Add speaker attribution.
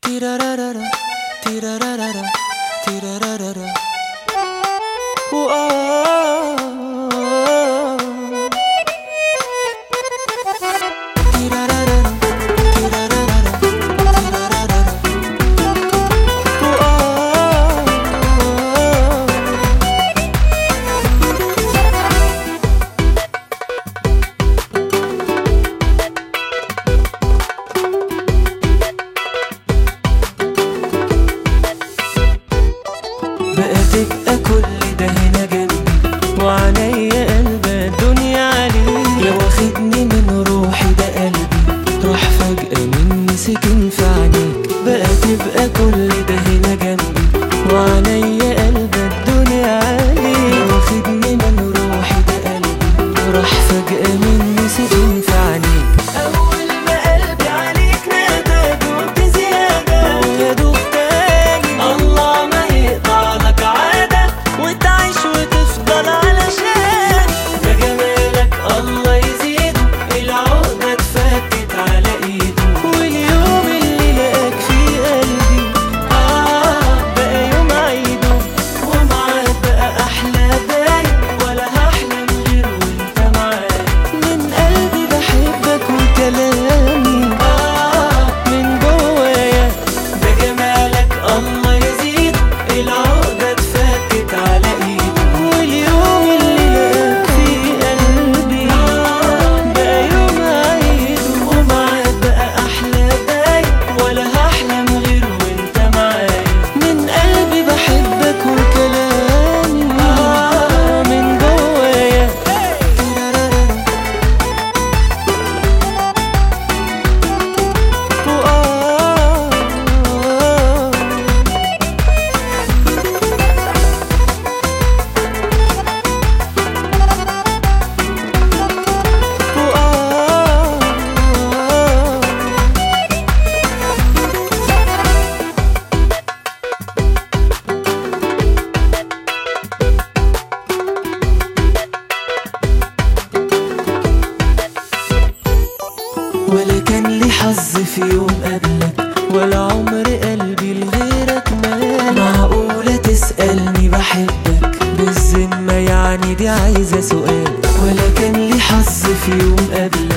Speaker 1: تيرارارارا تيرارارارا تيرارارارا وآه تيرارارارا تيرارارارا تيرارارارا وآه بقى تبقى كل ده هنا جنبي وعليا قلب الدنيا عليه لو واخدني من روحي ده قلبي راح فجأة مني سكن في عينيك بقى تبقى كل ده هنا جنبي وعليا قلب الدنيا عليه لو واخدني من روحي ده قلبي راح فجأة مني سكن في عينيك أول ما قلبي عليك نادى دوبت زيادة ويا دوب تاني الله ما يقطع لك عادة وتعيش وتفضل علشان ده جمالك الله يزيده العقدة اتفكت على ايده واليوم اللي لقاك فيه قلبي اه بقى يوم عيده ومعاك بقى احلى باين ولا هحلم غير وانت معايا من قلبي بحبك وكلامي اه من جوايا ده جمالك الله يزيد العقدة اتفكت على ايده واليوم اللي لقاك فيه قلبي آه بقى يوم عيده ومعاك بقى احلى باين ولا هحلم غير وانت معايا من قلبي بحبك وكلامي آه من جوايا وآه وآه ولا كان لي حظ في يوم قبلك ولا عمر قلبي لغيرك مال معقولة تسألني بحبك بالذمة يعني دي عايزة سؤال ولا كان لي حظ في يوم قبلك